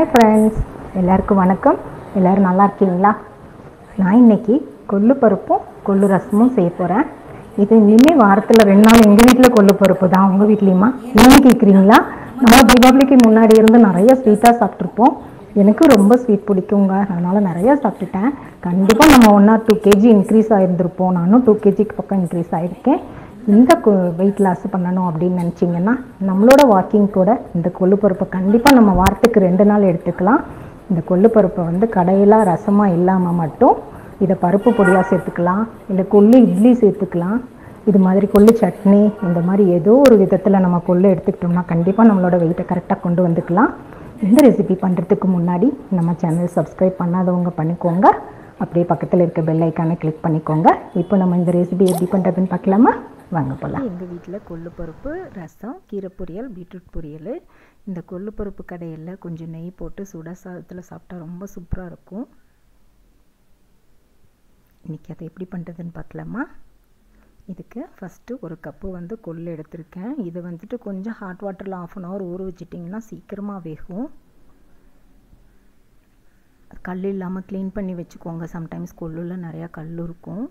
hi friends எல்லாருக்கும் வணக்கம் எல்லோரும் நல்லா இருக்கீங்களா நான் இன்னைக்கு கொள்ளு பருப்பும் கொள்ளு ரசமும் செய்ய போகிறேன் இது இனிமேல் வாரத்தில் ரெண்டு நாள் எங்கள் வீட்டில் கொள்ளு பருப்பு தான் உங்கள் வீட்லேயுமா ஏன் கேட்குறீங்களா நம்ம தீபாவளிக்கு முன்னாடி இருந்து நிறைய ஸ்வீட்டாக சாப்பிட்ருப்போம் எனக்கு ரொம்ப ஸ்வீட் பிடிக்குங்க அதனால் நிறைய சாப்பிட்டுட்டேன் கண்டிப்பாக நம்ம one or two KG increase ஆகிருந்திருப்போம் நானும் டூ கேஜிக்கு பக்கம் இன்க்ரீஸ் ஆகிருக்கேன் இந்த வெயிட் லாஸ் பண்ணணும் அப்படின்னு நினச்சிங்கன்னா நம்மளோட வாக்கிங் கூட இந்த கொள்ளுப்பருப்பை கண்டிப்பாக நம்ம வாரத்துக்கு ரெண்டு நாள் எடுத்துக்கலாம் இந்த கொள்ளுப்பருப்பை வந்து கடையெல்லாம் ரசமாக இல்லாமல் மட்டும் இதை பருப்பு பொடியாக சேர்த்துக்கலாம் இல்லை கொள்ளு இட்லி சேர்த்துக்கலாம் இது மாதிரி கொள்ளு சட்னி இந்த மாதிரி ஏதோ ஒரு விதத்தில் நம்ம கொள்ளு எடுத்துக்கிட்டோம்னா கண்டிப்பாக நம்மளோட வெயிட்டை கரெக்டாக கொண்டு வந்துக்கலாம் இந்த ரெசிபி பண்ணுறதுக்கு முன்னாடி நம்ம சேனல் சப்ஸ்கிரைப் பண்ணாதவங்க பண்ணிக்கோங்க அப்படியே பக்கத்தில் இருக்க பெல் ஐக்கானை கிளிக் பண்ணிக்கோங்க இப்போ நம்ம இந்த ரெசிபி எப்படி பண்ணுறதுன்னு பார்க்கலாமா வாங்க போகலாம் எங்கள் வீட்டில் கொள்ளு பருப்பு ரசம் கீரை பொரியல் பீட்ரூட் பொரியல் இந்த கொள்ளு பருப்பு கடையில் கொஞ்சம் நெய் போட்டு சுட சாதத்தில் சாப்பிட்டா ரொம்ப சூப்பராக இருக்கும் இன்றைக்கி அதை எப்படி பண்ணுறதுன்னு பார்க்கலாமா இதுக்கு ஃபஸ்ட்டு ஒரு கப்பு வந்து கொள்ளு எடுத்திருக்கேன் இது வந்துட்டு கொஞ்சம் ஹாட் வாட்டரில் ஆஃப் அன் ஹவர் ஊற வச்சிட்டிங்கன்னா சீக்கிரமாக வேகும் கல் இல்லாமல் க்ளீன் பண்ணி வச்சுக்கோங்க சம்டைம்ஸ் கொள்ளில் நிறையா கல் இருக்கும்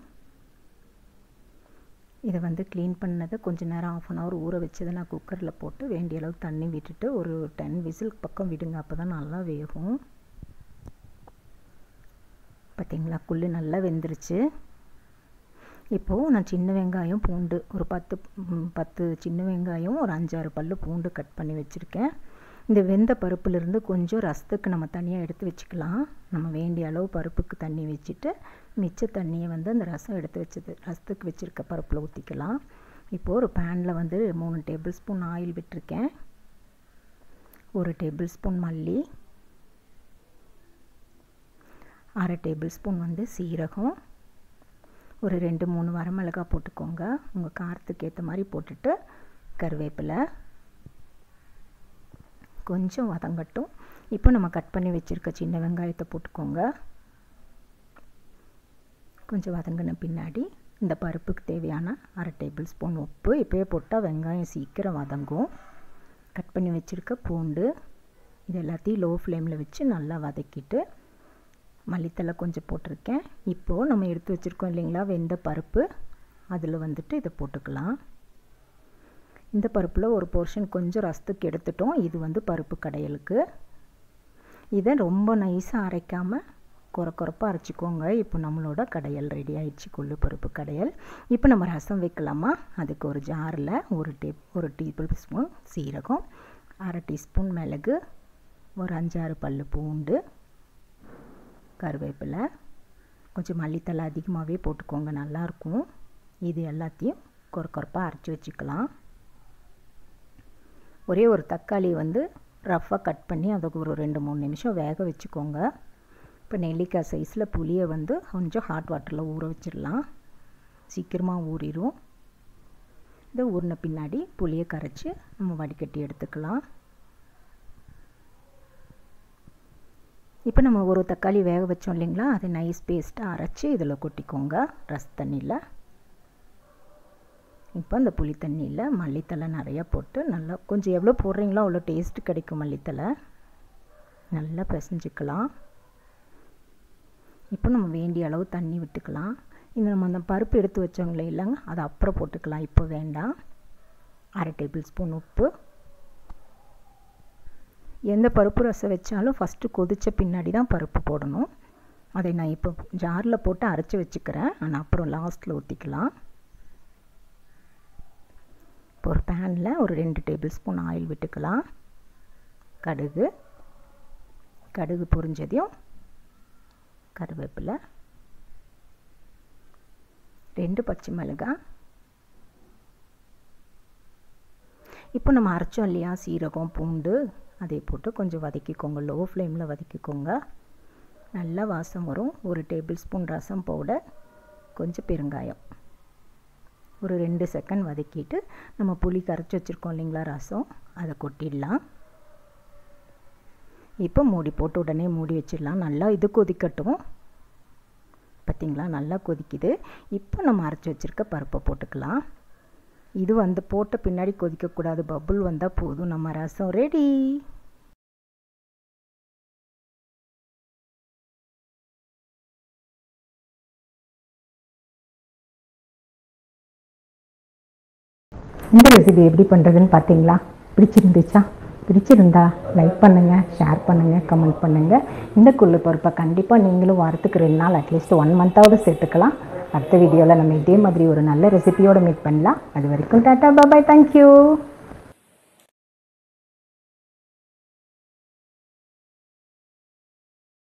இதை வந்து க்ளீன் பண்ணதை கொஞ்சம் நேரம் ஆஃப் அன் ஹவர் ஊற வச்சதை நான் குக்கரில் போட்டு வேண்டிய அளவு தண்ணி விட்டுட்டு ஒரு டென் விசில் பக்கம் விடுங்க அப்போ தான் நல்லா வேகும் பார்த்திங்களா குள்ளு நல்லா வெந்துருச்சு இப்போது நான் சின்ன வெங்காயம் பூண்டு ஒரு பத்து பத்து சின்ன வெங்காயம் ஒரு அஞ்சாறு பல் பூண்டு கட் பண்ணி வச்சுருக்கேன் இந்த வெந்த பருப்புலேருந்து கொஞ்சம் ரசத்துக்கு நம்ம தனியாக எடுத்து வச்சுக்கலாம் நம்ம வேண்டிய அளவு பருப்புக்கு தண்ணி வச்சுட்டு மிச்ச தண்ணியை வந்து அந்த ரசம் எடுத்து வச்சது ரசத்துக்கு வச்சுருக்க பருப்பில் ஊற்றிக்கலாம் இப்போது ஒரு பேனில் வந்து மூணு டேபிள் ஸ்பூன் ஆயில் விட்டுருக்கேன் ஒரு டேபிள் ஸ்பூன் மல்லி அரை டேபிள் ஸ்பூன் வந்து சீரகம் ஒரு ரெண்டு மூணு வரமிளகா போட்டுக்கோங்க உங்கள் காரத்துக்கு ஏற்ற மாதிரி போட்டுட்டு கருவேப்பிலை கொஞ்சம் வதங்கட்டும் இப்போ நம்ம கட் பண்ணி வச்சுருக்க சின்ன வெங்காயத்தை போட்டுக்கோங்க கொஞ்சம் வதங்கின பின்னாடி இந்த பருப்புக்கு தேவையான அரை டேபிள் ஸ்பூன் உப்பு இப்போயே போட்டால் வெங்காயம் சீக்கிரம் வதங்கும் கட் பண்ணி வச்சுருக்க பூண்டு இது எல்லாத்தையும் லோ ஃப்ளேமில் வச்சு நல்லா வதக்கிட்டு மல்லித்தலை கொஞ்சம் போட்டிருக்கேன் இப்போது நம்ம எடுத்து வச்சுருக்கோம் இல்லைங்களா வெந்த பருப்பு அதில் வந்துட்டு இதை போட்டுக்கலாம் இந்த பருப்பில் ஒரு போர்ஷன் கொஞ்சம் ரசத்துக்கு எடுத்துட்டோம் இது வந்து பருப்பு கடையலுக்கு இதை ரொம்ப நைஸாக அரைக்காமல் குறை குறைப்பாக அரைச்சிக்கோங்க இப்போ நம்மளோட கடையல் ரெடி ஆயிடுச்சு கொள்ளு பருப்பு கடையல் இப்போ நம்ம ரசம் வைக்கலாமா அதுக்கு ஒரு ஜாரில் ஒரு டே ஒரு டேபிள் ஸ்பூன் சீரகம் அரை டீஸ்பூன் மிளகு ஒரு அஞ்சாறு பல் பூண்டு கருவேப்பிலை கொஞ்சம் மல்லித்தலை அதிகமாகவே போட்டுக்கோங்க நல்லாயிருக்கும் இது எல்லாத்தையும் குறை குறைப்பாக அரைச்சி வச்சுக்கலாம் ஒரே ஒரு தக்காளி வந்து ரஃப்பாக கட் பண்ணி அதுக்கு ஒரு ரெண்டு மூணு நிமிஷம் வேக வச்சுக்கோங்க இப்போ நெல்லிக்காய் சைஸில் புளியை வந்து கொஞ்சம் ஹாட் வாட்டரில் ஊற வச்சிடலாம் சீக்கிரமாக ஊறிடும் இதை ஊறின பின்னாடி புளியை கரைச்சி நம்ம வடிகட்டி எடுத்துக்கலாம் இப்போ நம்ம ஒரு தக்காளி வேக வச்சோம் இல்லைங்களா அதை நைஸ் பேஸ்ட்டாக அரைச்சி இதில் கொட்டிக்கோங்க ரஸ் தண்ணியில் இப்போ அந்த புளி தண்ணியில் மல்லித்தலை நிறையா போட்டு நல்லா கொஞ்சம் எவ்வளோ போடுறீங்களோ அவ்வளோ டேஸ்ட்டு கிடைக்கும் மல்லித்தலை நல்லா பிசைஞ்சிக்கலாம் இப்போ நம்ம வேண்டிய அளவு தண்ணி விட்டுக்கலாம் இந்த நம்ம அந்த பருப்பு எடுத்து வச்சோங்களே இல்லைங்க அதை அப்புறம் போட்டுக்கலாம் இப்போ வேண்டாம் அரை டேபிள் ஸ்பூன் உப்பு எந்த பருப்பு ரசம் வச்சாலும் ஃபஸ்ட்டு கொதித்த பின்னாடி தான் பருப்பு போடணும் அதை நான் இப்போ ஜாரில் போட்டு அரைச்சி வச்சுக்கிறேன் ஆனால் அப்புறம் லாஸ்ட்டில் ஊற்றிக்கலாம் இப்போ ஒரு பேனில் ஒரு ரெண்டு டேபிள் ஸ்பூன் ஆயில் விட்டுக்கலாம் கடுகு கடுகு பொரிஞ்சதையும் கருவேப்பிலை ரெண்டு பச்சை மிளகாய் இப்போ நம்ம அரைச்சோம் இல்லையா சீரகம் பூண்டு அதை போட்டு கொஞ்சம் வதக்கிக்கோங்க லோ ஃப்ளேமில் வதக்கிக்கோங்க நல்லா வாசம் வரும் ஒரு டேபிள் ஸ்பூன் ரசம் பவுடர் கொஞ்சம் பெருங்காயம் ஒரு ரெண்டு செகண்ட் வதக்கிட்டு நம்ம புளி கரைச்சி வச்சுருக்கோம் இல்லைங்களா ரசம் அதை கொட்டிடலாம் இப்போ மூடி போட்டு உடனே மூடி வச்சிடலாம் நல்லா இது கொதிக்கட்டும் பார்த்திங்களா நல்லா கொதிக்குது இப்போ நம்ம அரைச்சி வச்சுருக்க பருப்பை போட்டுக்கலாம் இது வந்து போட்ட பின்னாடி கொதிக்கக்கூடாது பபுள் வந்தால் போதும் நம்ம ரசம் ரெடி இந்த ரெசிபி எப்படி பண்ணுறதுன்னு பார்த்தீங்களா பிடிச்சிருந்துச்சா பிடிச்சிருந்தா லைக் பண்ணுங்கள் ஷேர் பண்ணுங்கள் கமெண்ட் பண்ணுங்கள் இந்த கொள்ளு பருப்பை கண்டிப்பாக நீங்களும் வாரத்துக்கு ரெண்டு நாள் அட்லீஸ்ட் ஒன் மந்த்தாவது சேர்த்துக்கலாம் அடுத்த வீடியோவில் நம்ம இதே மாதிரி ஒரு நல்ல ரெசிபியோடு மீட் பண்ணலாம் அது வரைக்கும் டாட்டா பாபாய் தேங்க்யூ